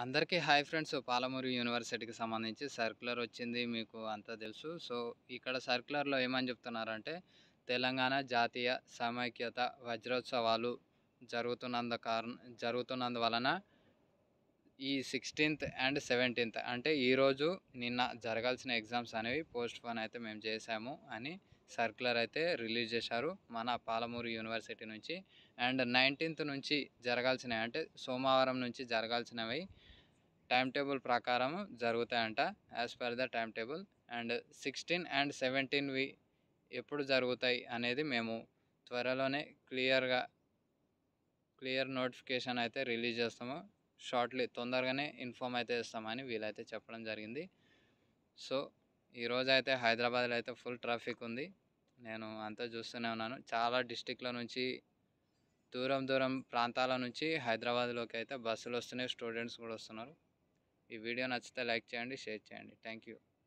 అందరికీ hi friends Palamuru యూనివర్సిటీకి సంబంధించి సర్క్యులర్ వచ్చింది మీకు అంతా తెలుసు సో ఇక్కడ సర్క్యులర్లో ఏమని చెప్తున్నారంటే తెలంగాణ జాతీయ సమైక్యత వజ్రోత్సవాలు జరుగుతున్నందు కారణ జరుగుతున్నందువలన ఈ సిక్స్టీన్త్ అండ్ సెవెంటీన్త్ అంటే ఈరోజు నిన్న జరగాల్సిన ఎగ్జామ్స్ అనేవి పోస్ట్ పోన్ అయితే మేము చేశాము అని సర్క్యులర్ అయితే రిలీజ్ చేశారు మన పాలమూరు యూనివర్సిటీ నుంచి అండ్ నైన్టీన్త్ నుంచి జరగాల్సినవి అంటే సోమవారం నుంచి జరగాల్సినవి టైం టేబుల్ ప్రకారం జరుగుతాయంట as per the time table and sixteen and సెవెంటీన్వి ఎప్పుడు జరుగుతాయి అనేది మేము త్వరలోనే క్లియర్గా క్లియర్ నోటిఫికేషన్ అయితే రిలీజ్ చేస్తాము షార్ట్లీ తొందరగానే ఇన్ఫామ్ అయితే ఇస్తామని వీలైతే చెప్పడం జరిగింది సో ఈరోజు అయితే హైదరాబాద్లో అయితే ఫుల్ ట్రాఫిక్ ఉంది నేను అంతా చూస్తూనే ఉన్నాను చాలా డిస్టిక్ల నుంచి దూరం దూరం ప్రాంతాల నుంచి హైదరాబాద్లోకి అయితే బస్సులు వస్తున్నాయి స్టూడెంట్స్ కూడా వస్తున్నారు ఈ వీడియో నచ్చితే లైక్ చేయండి షేర్ చేయండి థ్యాంక్ యూ